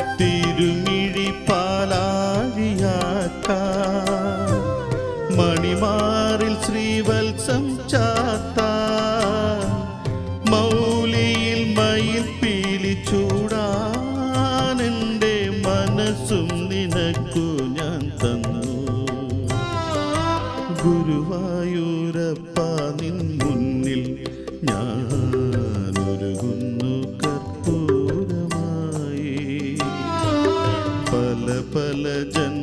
തിരുമിഴി പാലാഴിയാക്കാൻ മണിമാറിൽ ശ്രീവത്സം ചാത്താൻ മൗലിയിൽ മയിൽ പീലി ചൂടാൻ എൻ്റെ മനസ്സും നിനക്കു ഞാൻ തന്നു ഗുരുവായൂരപ്പ നിൻ മുന്നിൽ ഞാനൊരുകുന്നു കർപ്പൂരമായി പല പല ജന്മ